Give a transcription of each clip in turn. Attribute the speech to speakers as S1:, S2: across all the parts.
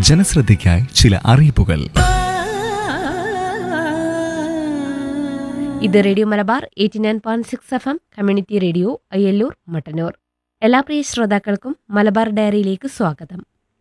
S1: ജനശ്രദ്ധയ്ക്കായി ചില അറിയിപ്പുകൾ
S2: ഇത് radio Malabar eighty nine point six F M community radio Ayyalloor Mattannur എല്ലാ പ്രിയ ശ്രോതാക്കൾക്കും മലബാർ ഡയറിയിലേക്ക് സ്വാഗതം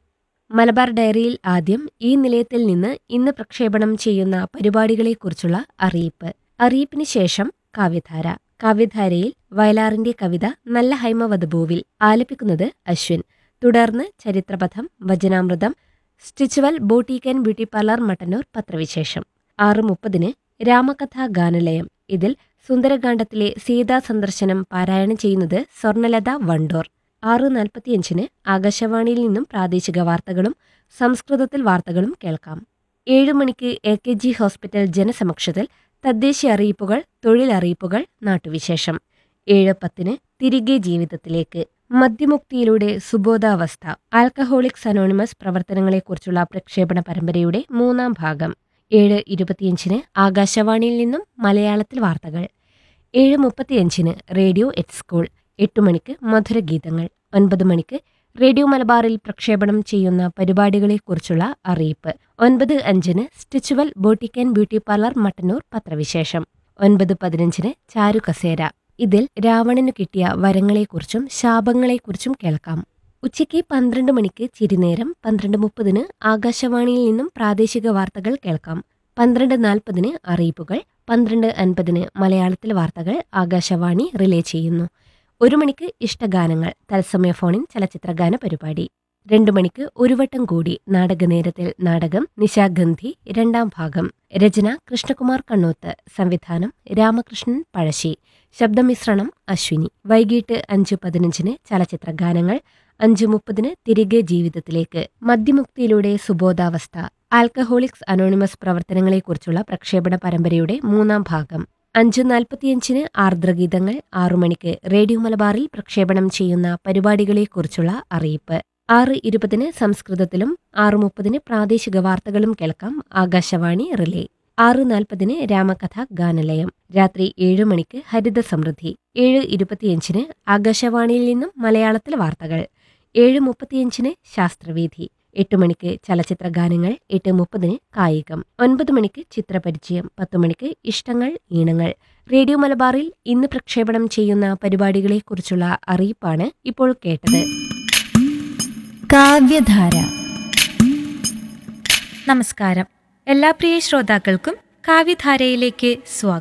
S2: മലബാർ ഡയറിയിൽ ആദ്യം ഈ നിലയത്തിൽ നിന്ന് ഇന്ന് പ്രക്ഷേപണം ചെയ്യുന്ന പരിപാടികളെക്കുറിച്ചുള്ള അറിയിപ്പ് അറിയിപ്പിന് ശേഷം കാവ്യധാര കാവ്യധാരയിൽ വയലാറിന്റെ കവിത നല്ല ഹൈമവധഭൂവിൽ ആലപിക്കുന്നത് അശ്വിൻ തുടർന്ന് ചരിത്രപഥം വചനാമൃതം Stitchual boutique and beauty parlour Mattannur പത്രവിശേഷം ആറ് മുപ്പതിന് രാമകഥാ ഗാനലയം ഇതിൽ സുന്ദരകാന്ഡത്തിലെ സീതാ സന്ദർശനം പാരായണം ചെയ്യുന്നത് സ്വർണലത വണ്ടോർ ആറ് നാൽപ്പത്തിയഞ്ചിന് ആകാശവാണിയിൽ നിന്നും പ്രാദേശിക വാർത്തകളും സംസ്കൃതത്തിൽ വാർത്തകളും കേൾക്കാം ഏഴു മണിക്ക് എ കെ ജി ഹോസ്പിറ്റൽ ജനസമക്ഷത്തിൽ തദ്ദേശീയ അറിയിപ്പുകൾ തൊഴിലറിയിപ്പുകൾ നാട്ടുവിശേഷം ഏഴ് പത്തിന് തിരികെ ജീവിതത്തിലേക്ക് മദ്യമുക്തിയിലൂടെ സുബോധാവസ്ഥ ആൽക്കഹോളിക്സ് അനോണിമസ് പ്രവർത്തനങ്ങളെക്കുറിച്ചുള്ള പ്രക്ഷേപണ പരമ്പരയുടെ മൂന്നാം ഭാഗം ഏഴ് ഇരുപത്തിയഞ്ചിന് ആകാശവാണിയിൽ നിന്നും മലയാളത്തിൽ വാർത്തകൾ ഏഴ് മുപ്പത്തിയഞ്ചിന് റേഡിയോ എറ്റ് സ്കൂൾ എട്ട് മണിക്ക് മധുരഗീതങ്ങൾ ഒൻപത് മണിക്ക് റേഡിയോ മലബാറിൽ പ്രക്ഷേപണം ചെയ്യുന്ന പരിപാടികളെക്കുറിച്ചുള്ള അറിയിപ്പ് ഒൻപത് അഞ്ചിന് Stitchual boutique and beauty parlour Mattannur പത്രവിശേഷം ഒൻപത് പതിനഞ്ചിന് ചാരു കസേര ഇതിൽ രാവണനു കിട്ടിയ വരങ്ങളെക്കുറിച്ചും ശാപങ്ങളെക്കുറിച്ചും കേൾക്കാം ഉച്ചയ്ക്ക് പന്ത്രണ്ട് മണിക്ക് ചിരിനേരം പന്ത്രണ്ട് മുപ്പതിന് ആകാശവാണിയിൽ നിന്നും പ്രാദേശിക വാർത്തകൾ കേൾക്കാം പന്ത്രണ്ട് നാൽപ്പതിന് അറിയിപ്പുകൾ പന്ത്രണ്ട് അൻപതിന് മലയാളത്തിൽ വാർത്തകൾ ആകാശവാണി റിലേ ചെയ്യുന്നു ഒരു മണിക്ക് ഇഷ്ടഗാനങ്ങൾ തത്സമയ ഫോണിൻ ചലച്ചിത്രഗാന പരിപാടി രണ്ടു മണിക്ക് ഒരു വട്ടം കൂടി നാടകനേരത്തിൽ നാടകം നിശാഗന്ധി രണ്ടാം ഭാഗം രചന കൃഷ്ണകുമാർ കണ്ണോത്ത് സംവിധാനം രാമകൃഷ്ണൻ പഴശ്ശി ശബ്ദമിശ്രണം അശ്വിനി വൈകിട്ട് അഞ്ച് പതിനഞ്ചിന് ചലച്ചിത്രഗാനങ്ങൾ അഞ്ച് മുപ്പതിന് തിരികെ ജീവിതത്തിലേക്ക് മദ്യമുക്തിയിലൂടെ സുബോധാവസ്ഥ ആൽക്കഹോളിക്സ് അനോണിമസ് പ്രവർത്തനങ്ങളെക്കുറിച്ചുള്ള പ്രക്ഷേപണ പരമ്പരയുടെ മൂന്നാം ഭാഗം അഞ്ച് നാൽപ്പത്തിയഞ്ചിന് ആർദ്രഗീതങ്ങൾ ആറു മണിക്ക് റേഡിയോ മലബാറിൽ പ്രക്ഷേപണം ചെയ്യുന്ന പരിപാടികളെക്കുറിച്ചുള്ള അറിയിപ്പ് ആറ് ഇരുപതിന് സംസ്കൃതത്തിലും ആറ് മുപ്പതിന് പ്രാദേശിക വാർത്തകളും കേൾക്കാം ആകാശവാണി റിലേ ആറ് നാൽപ്പതിന് രാമകഥ ഗാനലയം രാത്രി ഏഴ് മണിക്ക് ഹരിത സമൃദ്ധി ഏഴ് ഇരുപത്തിയഞ്ചിന് ആകാശവാണിയിൽ നിന്നും മലയാളത്തിൽ വാർത്തകൾ ഏഴ് മുപ്പത്തിയഞ്ചിന് ശാസ്ത്രവീഥി എട്ട് മണിക്ക് ചലച്ചിത്ര ഗാനങ്ങൾ എട്ട് മുപ്പതിന് കായികം ഒൻപത് മണിക്ക് ചിത്രപരിചയം പത്ത് മണിക്ക് ഇഷ്ടങ്ങൾ ഈണങ്ങൾ റേഡിയോ മലബാറിൽ ഇന്ന് പ്രക്ഷേപണം ചെയ്യുന്ന പരിപാടികളെക്കുറിച്ചുള്ള അറിയിപ്പാണ് ഇപ്പോൾ കേട്ടത്
S3: കാവ്യധാര നമസ്കാരം എല്ലാ പ്രിയ ശ്രോതാക്കൾക്കും കാവ്യധാരയിലേക്ക് സ്വാഗതം